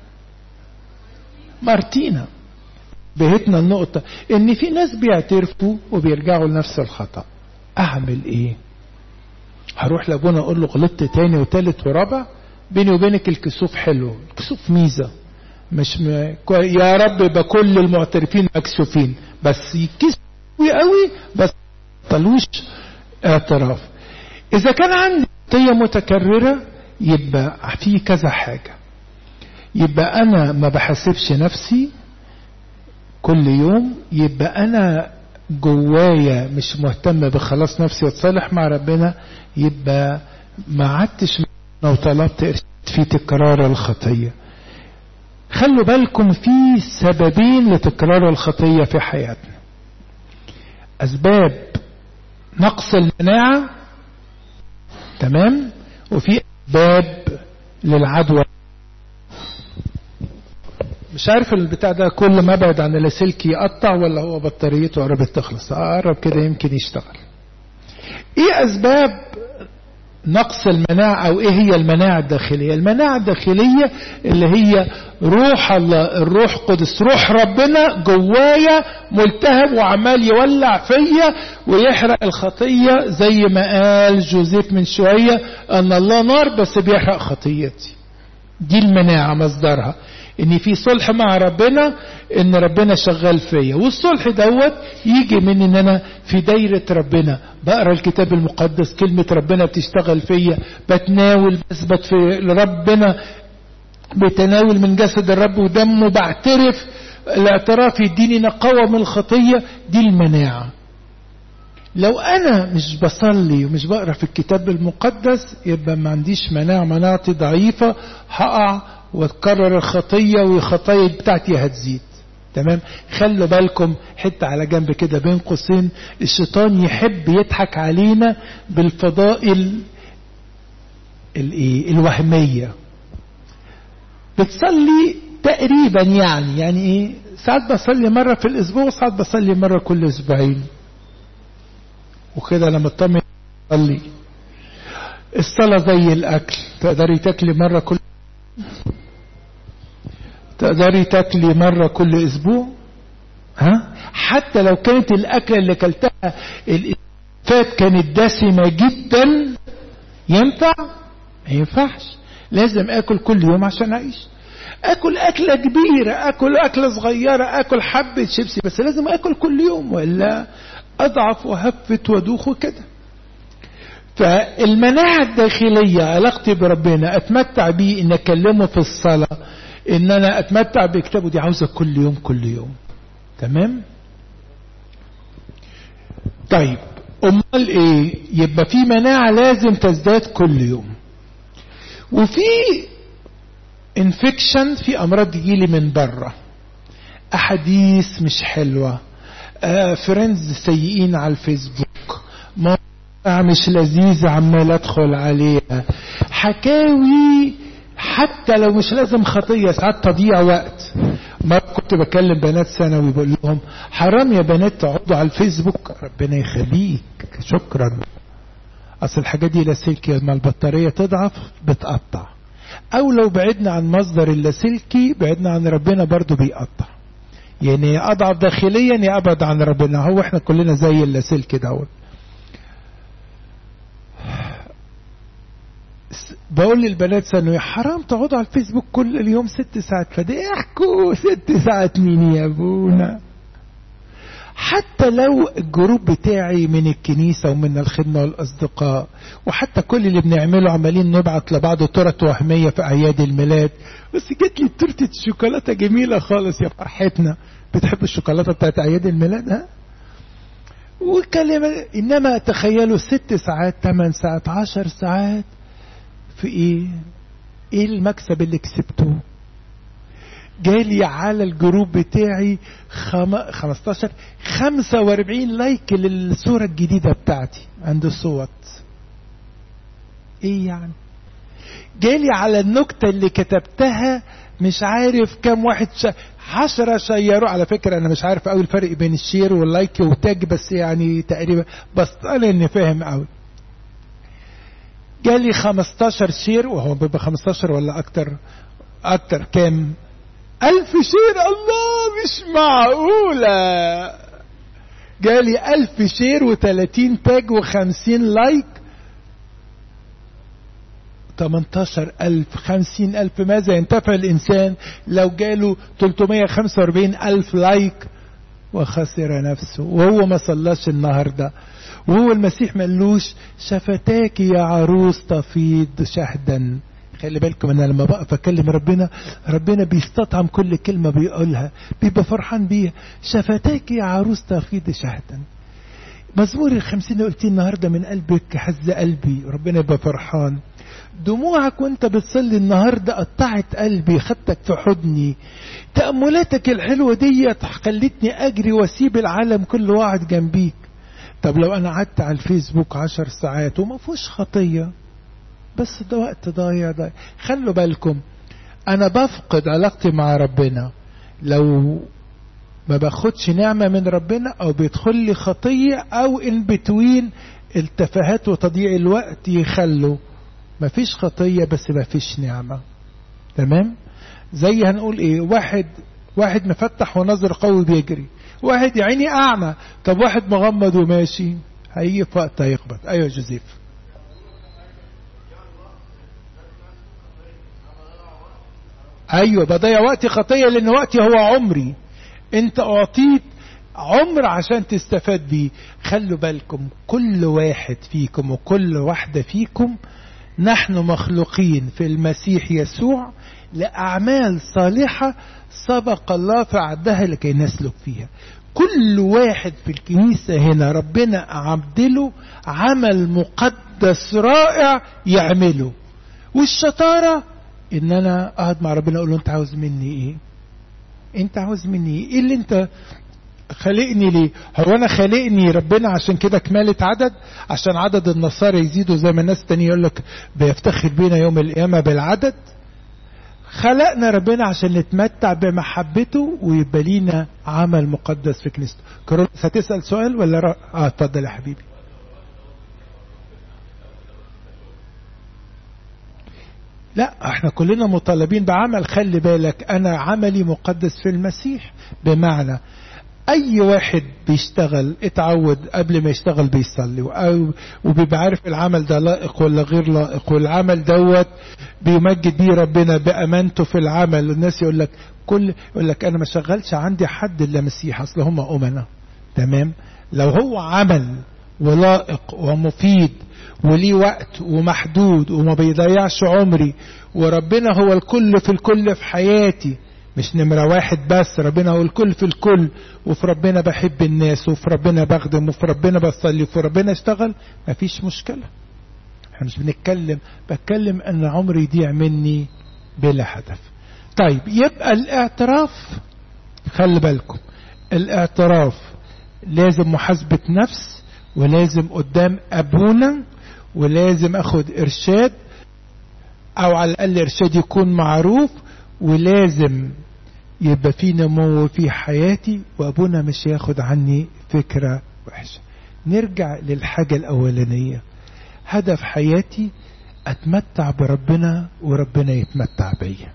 مارتينا بهتنا النقطة ان في ناس بيعترفوا وبيرجعوا لنفس الخطأ اعمل ايه هروح لابونا اقول له غلطت تاني وتالت ورابع بيني وبينك الكسوف حلو الكسوف ميزة مش م... يا رب يبقى كل المعترفين مكسوفين بس يكسفوا قوي بس طلوش اعتراف اذا كان عندي خطية متكررة يبقى في كذا حاجة يبقى انا ما بحاسبش نفسي كل يوم يبقى انا جوايا مش مهتم بخلاص نفسي واتصالح مع ربنا يبقى ما عدتش لو طلبت ارشاد في تكرار الخطية خلوا بالكم في سببين لتكرار الخطية في حياتنا أسباب نقص المناعة تمام وفي أسباب للعدوى مش عارف البتاع ده كل ما ابعد عن اللاسلكي يقطع ولا هو بطاريته قربت تخلص اقرب كده يمكن يشتغل ايه اسباب نقص المناعة او ايه هي المناعة الداخلية المناعة الداخلية اللي هي روح الله الروح قدس روح ربنا جوايا ملتهب وعمال يولع فيا ويحرق الخطية زي ما قال جوزيف من شوية ان الله نار بس بيحرق خطيتي دي المناعة مصدرها ان في صلح مع ربنا ان ربنا شغال فيا والصلح دوت يجي من ان انا في دايرة ربنا بقرا الكتاب المقدس كلمة ربنا بتشتغل فيا بتناول بثبت في ربنا بتناول من جسد الرب ودمه بعترف الاعتراف يديني نقاوة من الخطية دي المناعة لو انا مش بصلي ومش بقرا في الكتاب المقدس يبقى ما عنديش مناعة مناعتي ضعيفة هقع وتكرر الخطية والخطايا بتاعتي هتزيد تمام خلوا بالكم حتة على جنب كده بين قوسين الشيطان يحب يضحك علينا بالفضائل الايه الوهمية بتصلي تقريبا يعني يعني ايه ساعات بصلي مرة في الاسبوع وساعات بصلي مرة كل اسبوعين وكده لما اطمن اصلي الصلاة زي الاكل تقدري تاكلي مرة كل تقدري تاكلي مرة كل اسبوع ها حتى لو كانت الاكلة اللي اكلتها فات كانت دسمة جدا ينفع ما ينفعش لازم اكل كل يوم عشان اعيش اكل اكلة كبيرة اكل اكلة صغيرة اكل حبة شيبسي بس لازم اكل كل يوم والا اضعف وهفت وادوخ وكده فالمناعة الداخلية علاقتي بربنا اتمتع بيه ان اكلمه في الصلاة ان انا اتمتع بكتابه دي عاوزة كل يوم كل يوم تمام طيب امال ايه يبقى في مناعة لازم تزداد كل يوم وفي انفكشن في امراض تجيلي من بره احاديث مش حلوة آه فريندز سيئين على الفيسبوك مواقع مش لذيذة عمال ادخل عليها حكاوي حتى لو مش لازم خطية ساعات تضيع وقت ما كنت بكلم بنات ثانوي بقول لهم حرام يا بنات تقعدوا على الفيسبوك ربنا يخليك شكرا اصل الحاجات دي لاسلكي لما البطارية تضعف بتقطع او لو بعدنا عن مصدر اللاسلكي بعدنا عن ربنا برضو بيقطع يعني يا اضعف داخليا يا ابعد عن ربنا هو احنا كلنا زي اللاسلكي دوت بقول للبنات ثانوي حرام تقعدوا على الفيسبوك كل اليوم ست ساعات فضحكوا ست ساعات مين يا ابونا حتى لو الجروب بتاعي من الكنيسة ومن الخدمة والأصدقاء وحتى كل اللي بنعمله عمالين نبعت لبعض تورت وهمية في أعياد الميلاد بس جت لي تورتة شوكولاتة جميلة خالص يا فرحتنا بتحب الشوكولاتة بتاعت أعياد الميلاد ها؟ وكلمة إنما تخيلوا ست ساعات ثمان ساعات عشر ساعات في إيه؟ إيه المكسب اللي كسبته؟ جالي على الجروب بتاعي خم... 15 45 لايك للصورة الجديدة بتاعتي عند الصوت ايه يعني جالي على النكتة اللي كتبتها مش عارف كم واحد شا... عشرة شيروا على فكرة انا مش عارف قوي الفرق بين الشير واللايك والتاج بس يعني تقريبا بس انا اني فاهم قوي جالي 15 شير وهو بيبقى 15 ولا اكتر اكتر كام ألف شير الله مش معقولة جالي ألف شير وثلاثين تاج وخمسين لايك تمنتاشر ألف خمسين ألف ماذا ينتفع الإنسان لو جاله تلتمية خمسة واربعين ألف لايك وخسر نفسه وهو ما صلاش النهاردة وهو المسيح ملوش شفتاك يا عروس تفيض شهدا خلي بالكم انا لما بقف اكلم ربنا ربنا بيستطعم كل كلمة بيقولها بيبقى فرحان بيها شفتاك يا عروس تفيض شهدا مزمور الخمسين قلتي النهاردة من قلبك حز قلبي ربنا يبقى فرحان دموعك وانت بتصلي النهاردة قطعت قلبي خدتك في حضني تأملاتك الحلوة دي خلتني أجري واسيب العالم كله واحد جنبيك طب لو أنا قعدت على الفيسبوك عشر ساعات وما فيهوش خطية بس ده وقت ضايع ضايع خلوا بالكم أنا بفقد علاقتي مع ربنا لو ما باخدش نعمة من ربنا أو بيدخل لي خطية أو إن بتوين التفاهات وتضييع الوقت يخلوا مفيش خطية بس مفيش نعمة تمام زي هنقول ايه واحد واحد مفتح ونظر قوي بيجري واحد يا عيني اعمى طب واحد مغمض وماشي هيجي في وقت هيخبط ايوه يا جوزيف ايوه بضيع وقتي خطيه لان وقتي هو عمري انت اعطيت عمر عشان تستفاد بيه خلوا بالكم كل واحد فيكم وكل واحدة فيكم نحن مخلوقين في المسيح يسوع لأعمال صالحة سبق الله فعدها لكي نسلك فيها كل واحد في الكنيسة هنا ربنا عبدله عمل مقدس رائع يعمله والشطارة ان انا اقعد مع ربنا اقول له انت عاوز مني ايه انت عاوز مني ايه ايه اللي انت خلقني ليه هو انا خلقني ربنا عشان كده كمالة عدد عشان عدد النصارى يزيدوا زي ما الناس تانية يقول لك بيفتخر بينا يوم القيامة بالعدد خلقنا ربنا عشان نتمتع بمحبته ويبقى لينا عمل مقدس في كنيسته كارولوس هتسأل سؤال ولا رأ... اه اتفضل يا حبيبي لا احنا كلنا مطالبين بعمل خلي بالك انا عملي مقدس في المسيح بمعنى اي واحد بيشتغل اتعود قبل ما يشتغل بيصلي أو وبيبقى عارف العمل ده لائق ولا غير لائق والعمل دوت بيمجد بيه ربنا بامانته في العمل الناس يقول لك كل يقول لك انا ما شغلش عندي حد الا مسيح اصل هم امنا تمام لو هو عمل ولائق ومفيد وليه وقت ومحدود وما بيضيعش عمري وربنا هو الكل في الكل في حياتي مش نمرة واحد بس ربنا هو الكل في الكل وفي ربنا بحب الناس وفي ربنا بخدم وفي ربنا بصلي وفي ربنا اشتغل مفيش مشكلة احنا مش بنتكلم بتكلم ان عمري يضيع مني بلا هدف طيب يبقى الاعتراف خلي بالكم الاعتراف لازم محاسبة نفس ولازم قدام ابونا ولازم اخد ارشاد او على الاقل ارشاد يكون معروف ولازم يبقى في نمو في حياتي وابونا مش ياخد عني فكرة وحشة نرجع للحاجة الاولانية هدف حياتي اتمتع بربنا وربنا يتمتع بيا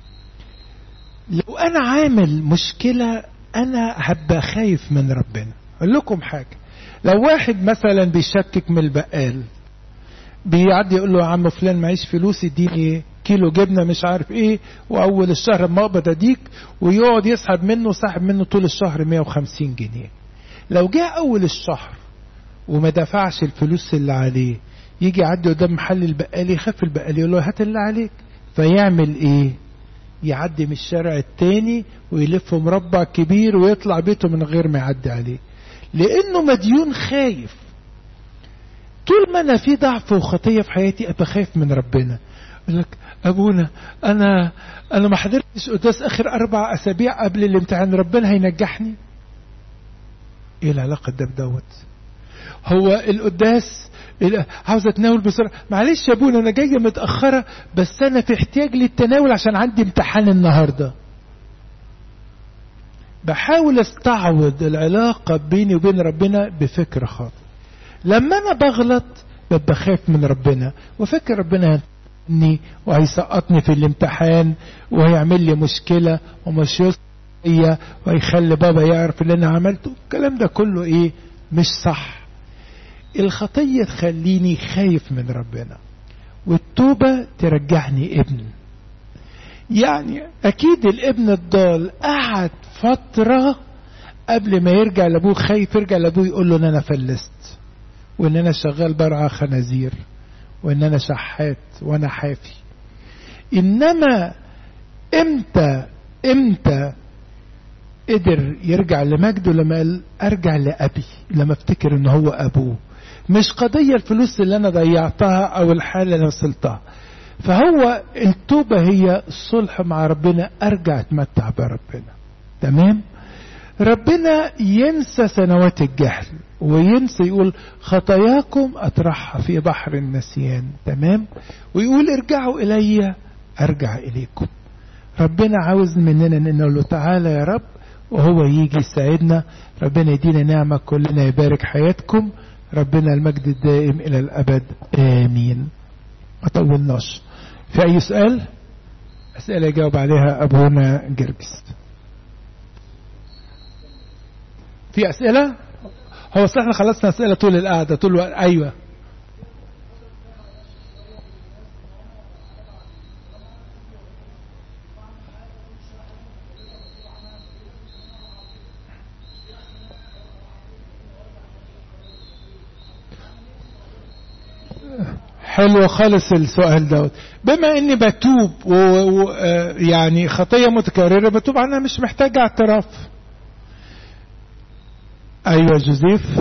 لو انا عامل مشكلة انا هبقى خايف من ربنا اقول لكم حاجة لو واحد مثلا بيشكك من البقال بيعدي يقول له يا عم فلان معيش فلوس اديني كيلو جبنه مش عارف ايه واول الشهر ما اقبض اديك ويقعد يسحب منه سحب منه طول الشهر 150 جنيه لو جه اول الشهر وما دفعش الفلوس اللي عليه يجي يعدي قدام محل البقال يخاف البقال يقول له هات اللي عليك فيعمل ايه يعدي من الشارع التاني ويلف مربع كبير ويطلع بيته من غير ما يعدي عليه لانه مديون خايف طول ما انا في ضعف وخطيه في حياتي ابقى خايف من ربنا يقول لك ابونا انا انا ما حضرتش قداس اخر اربع اسابيع قبل الامتحان ربنا هينجحني ايه العلاقه ده بدوت هو القداس عاوز اتناول بسرعه معلش يا ابونا انا جايه متاخره بس انا في احتياج للتناول عشان عندي امتحان النهارده بحاول استعوض العلاقه بيني وبين ربنا بفكر خاطئ لما انا بغلط ببقى خايف من ربنا وفكر ربنا اني وهيسقطني في الامتحان وهيعمل لي مشكله ومش يصلي وهيخلي بابا يعرف اللي انا عملته الكلام ده كله ايه مش صح الخطيه تخليني خايف من ربنا والتوبه ترجعني ابن يعني اكيد الابن الضال قعد فتره قبل ما يرجع لابوه خايف يرجع لابوه يقول له ان انا فلست وان انا شغال برعى خنازير وان انا شحات وانا حافي انما امتى امتى قدر يرجع لمجده لما قال ارجع لابي لما افتكر ان هو ابوه مش قضيه الفلوس اللي انا ضيعتها او الحاله اللي انا وصلتها فهو التوبه هي الصلح مع ربنا ارجع اتمتع بربنا تمام ربنا ينسى سنوات الجهل وينسى يقول خطاياكم أطرحها في بحر النسيان تمام ويقول ارجعوا إلي أرجع إليكم ربنا عاوز مننا نقول له تعالى يا رب وهو يجي يساعدنا ربنا يدينا نعمة كلنا يبارك حياتكم ربنا المجد الدائم إلى الأبد آمين أطولناش في أي سؤال أسئلة يجاوب عليها أبونا جرجس في أسئلة هو اصل احنا خلصنا اسئله طول القعده طول الوقت ايوه حلو خالص السؤال دوت بما اني بتوب ويعني خطية متكررة بتوب عنها مش محتاج اعتراف ايوه جوزيف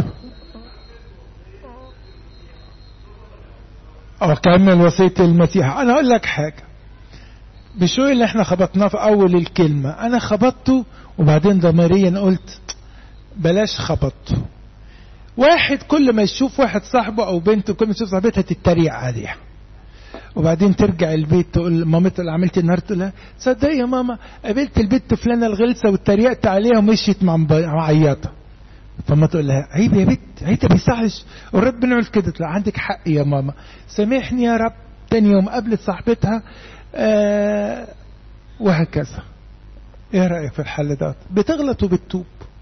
اكمل وصية المسيح انا اقول لك حاجة بشوي اللي احنا خبطناه في اول الكلمة انا خبطته وبعدين ضميريا قلت بلاش خبطته واحد كل ما يشوف واحد صاحبه او بنته كل ما تشوف صاحبتها تتريق عليها وبعدين ترجع البيت تقول مامتها اللي عملت النهارده تقول لها تصدقي يا ماما قابلت البنت فلانه الغلسه واتريقت عليها ومشيت مع معيطه فما تقول لها عيب يا بنت عيب ما بيصحش والرب بنعمل كده تقول عندك حق يا ماما سامحني يا رب تاني يوم قابلت صاحبتها آه وهكذا ايه رايك في الحل ده بتغلط وبتتوب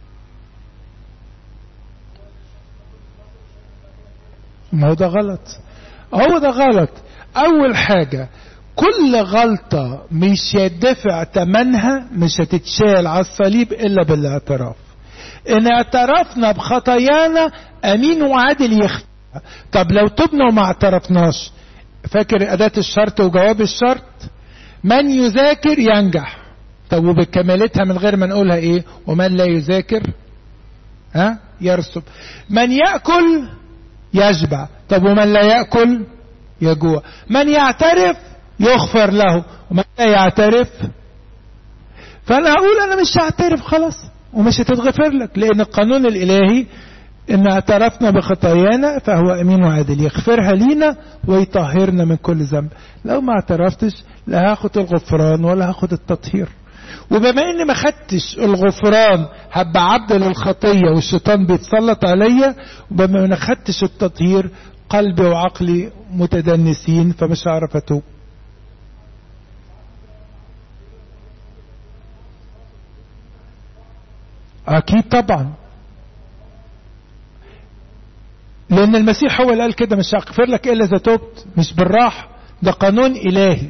ما هو ده غلط هو ده غلط اول حاجة كل غلطة مش يدفع تمنها مش هتتشال على الصليب الا بالاعتراف ان اعترفنا بخطايانا امين وعادل يخفى طب لو تبنا وما اعترفناش فاكر اداة الشرط وجواب الشرط من يذاكر ينجح طب وبكمالتها من غير ما نقولها ايه ومن لا يذاكر ها يرسب من يأكل يشبع طب ومن لا يأكل يجوع من يعترف يغفر له ومن لا يعترف فأنا أقول أنا مش هعترف خلاص ومش هتتغفر لك لأن القانون الإلهي إن اعترفنا بخطايانا فهو أمين وعادل يغفرها لينا ويطهرنا من كل ذنب لو ما اعترفتش لا هاخد الغفران ولا هاخد التطهير وبما اني ما خدتش الغفران هبقى عبد للخطيه والشيطان بيتسلط عليا وبما ما خدتش التطهير قلبي وعقلي متدنسين فمش هعرف اتوب اكيد طبعا لان المسيح هو اللي قال كده مش هغفر لك الا اذا تبت مش بالراحه ده قانون الهي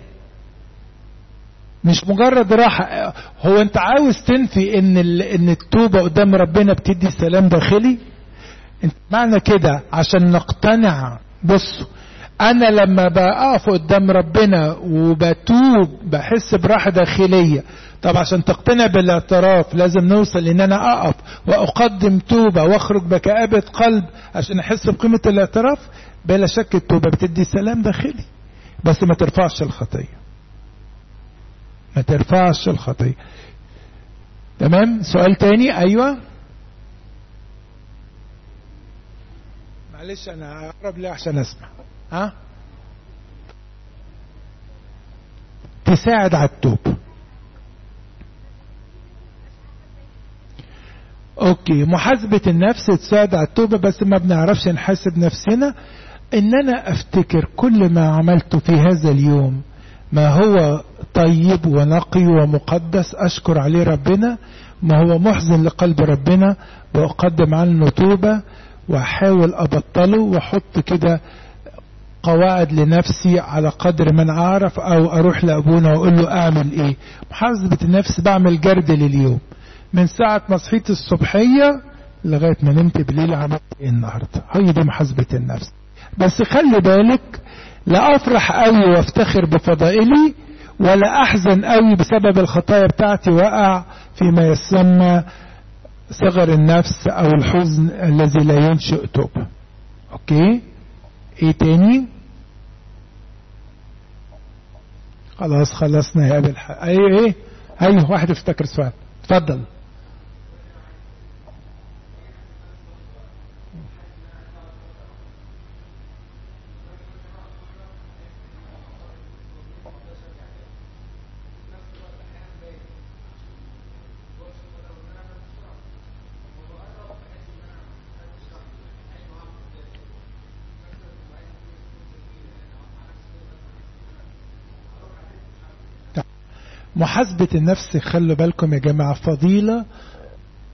مش مجرد راحة هو انت عاوز تنفي ان ان التوبة قدام ربنا بتدي سلام داخلي انت معنى كده عشان نقتنع بصوا انا لما بقف قدام ربنا وبتوب بحس براحة داخلية طب عشان تقتنع بالاعتراف لازم نوصل ان انا اقف واقدم توبة واخرج بكآبة قلب عشان احس بقيمة الاعتراف بلا شك التوبة بتدي سلام داخلي بس ما ترفعش الخطيه ما ترفعش الخطية تمام سؤال تاني ايوه معلش انا اقرب ليه عشان اسمع ها تساعد على التوب اوكي محاسبة النفس تساعد على التوبة بس ما بنعرفش نحاسب نفسنا ان انا افتكر كل ما عملته في هذا اليوم ما هو طيب ونقي ومقدس أشكر عليه ربنا ما هو محزن لقلب ربنا بأقدم عنه توبة وأحاول أبطله وأحط كده قواعد لنفسي على قدر من أعرف أو أروح لأبونا وأقول له أعمل إيه محاسبة النفس بعمل جرد لليوم من ساعة ما صحيت الصبحية لغاية ما نمت بالليل عملت إيه النهاردة هي دي محاسبة النفس بس خلي بالك لا افرح قوي وافتخر بفضائلي ولا احزن قوي بسبب الخطايا بتاعتي واقع فيما يسمى صغر النفس او الحزن الذي لا ينشئ توبة اوكي ايه تاني خلاص خلصنا يا ابي الحق ايه ايه ايوه واحد افتكر سؤال اتفضل محاسبة النفس خلوا بالكم يا جماعة فضيلة